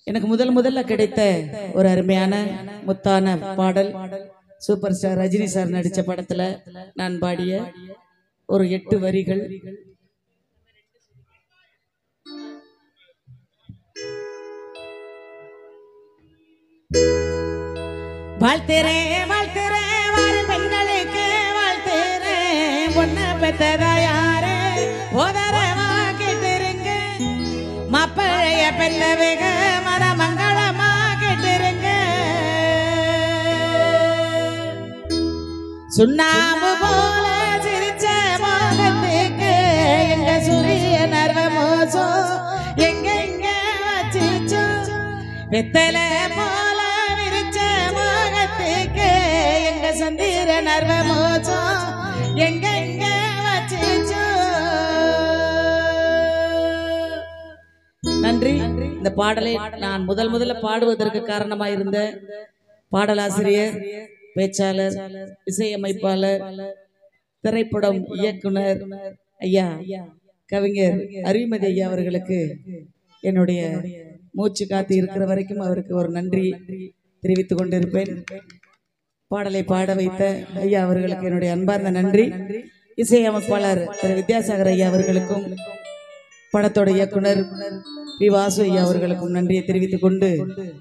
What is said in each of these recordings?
எனக்கு முதல் முதல்ல கிடைத்த ஒரு அருமையான முத்தான பாடல் சூப்பர் ஸ்டார் ரஜினி சார் நடிச்ச படத்துல நான் பாடிய ஒரு எட்டு வரிகள் வாழ்த்துறேன் வாழ்த்துறேன் வாரும் பெண்களுக்கு வாழ்த்துறேன் பொண்ணு பெத்ததா யாரு போதரமா கேட்டிருங்க மாப்பிழைய பெத்தவக மனமங்களமா கேட்டிருங்க சுண்ணாம்பு போல சிரிச்ச மோகத்துக்கு எங்க சூரிய நர்வ மோசம் எங்க எங்க வச்சிச்சோ வெத்தல போல விரிச்ச மோகத்துக்கு எங்க சந்திர நர்வ மோசம் எங்க எங்க வச்சிச்சோ நன்றி இந்த பாடலை நான் முதல் முதல்ல பாடுவதற்கு காரணமாக இருந்த பாடலாசிரியர் பேச்சாளர் இசையமைப்பாளர் திரைப்படம் இயக்குனர் ஐயா கவிஞர் அறிவுமதி ஐயா அவர்களுக்கு என்னுடைய மூச்சு காத்து இருக்கிற வரைக்கும் அவருக்கு ஒரு நன்றி தெரிவித்துக் கொண்டிருப்பேன் பாடலை பாட வைத்த ஐயா அவர்களுக்கு என்னுடைய அன்பார்ந்த நன்றி இசையமைப்பாளர் திரு வித்யாசாகர் ஐயா அவர்களுக்கும் படத்தோட இயக்குனர் பி வாசு ஐயா அவர்களுக்கும் நன்றியை தெரிவித்துக் கொண்டு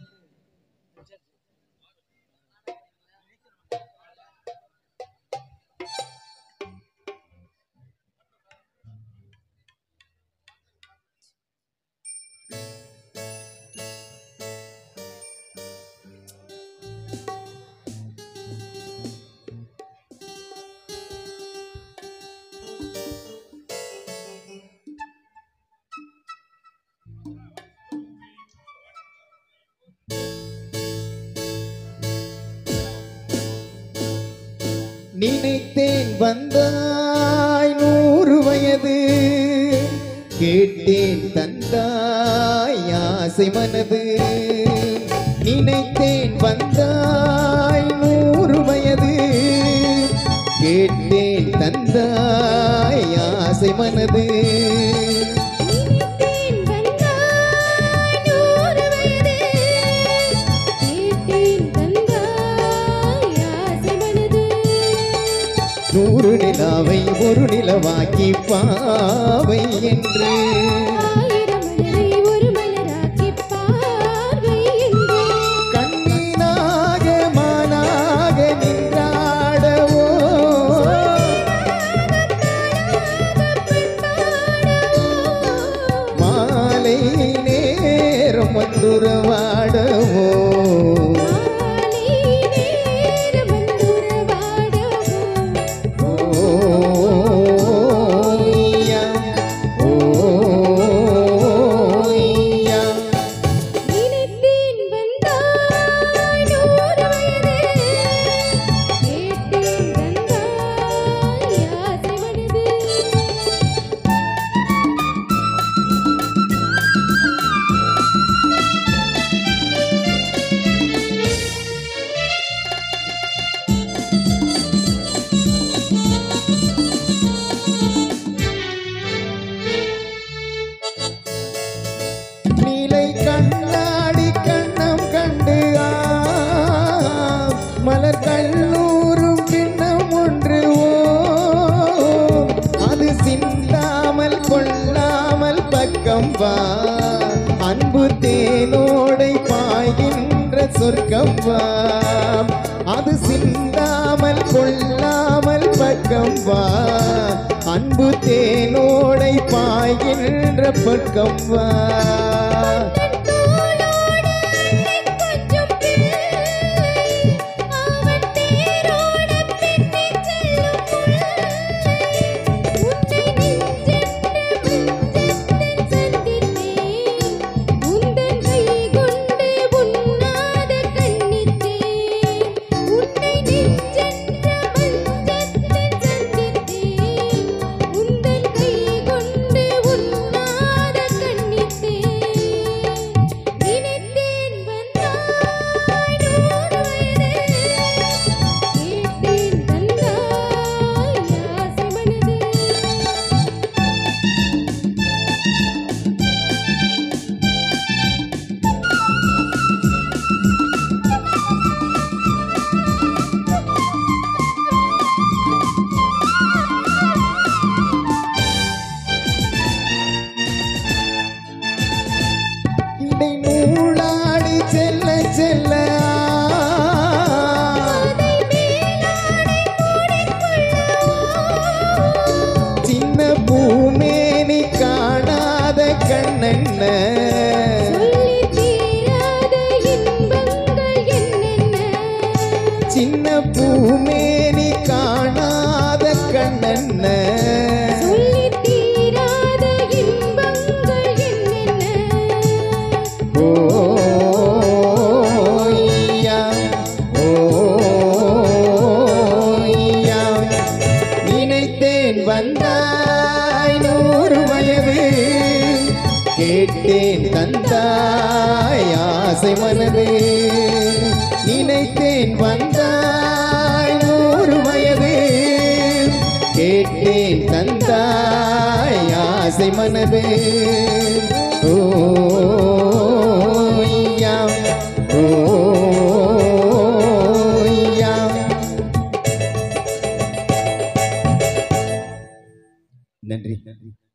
நினைத்தேன் வந்தாய் நூறு வயது கேட்டேன் தந்தாய் ஆசை மனது நினைத்தேன் வந்தாய் நூறு வயது கேட்டேன் தந்தாய் ஆசை மனது நினைத்தேன் வந்தாய் நூறு வயது கேட்டேன் தந்தாய் ஆசை மனது நூறு நிலாவை ஒரு நிலவாக்கி பாவை என்று ஆயிரம் மலரை ஒரு மலராக்கி பார்வை என்று கண்ணீனாக மானாக நின்றாடவோ மாலை நேரம் வந்துறவாடவோ மாலை நேரம் வந்துறவாடவோ ஓய்யா, ஓய்யா. நினைத்தேன் வந்தாய் நூறு வயது கேட்டேன் தந்தாய் ஆசை மனது நீலை கண்ணாடி கண்ணம் கண்டு ஆ, மலர் கல்லூரும் கிண்ணம் ஒன்று ஓ அது சிந்தாமல் கொள்ளாமல் பக்கம் வா அன்பு தேனோடை பாய்கின்ற சொர்க்கம் வா அது சிந்தாமல் கொள்ளாமல் பக்கம் வா அன்பு தேனோடை பாய்கின்ற பக்கம் வா தோளோடு கொஞ்சம் பிள்ளை அவன் தேரோட பெண்ணை செல்லும் உன்னை நெஞ்சென்ற மஞ்சத்தில் சந்தித்தேன் உந்தன் கை கொண்டு உண்ணாத கண்ணித்தேன் உன்னை நெஞ்சென்ற மஞ்சத்தில் சந்தித்தேன் உந்தன் கை கொண்டு உண்ணாத கண்ணித்தேன் ஆசை மனதே நினைத்தேன் வந்தாய் நூறு வயது கேட்டேன் தந்தாய் ஆசை மனதே ஓ யாம், ஓ யாம். நன்றி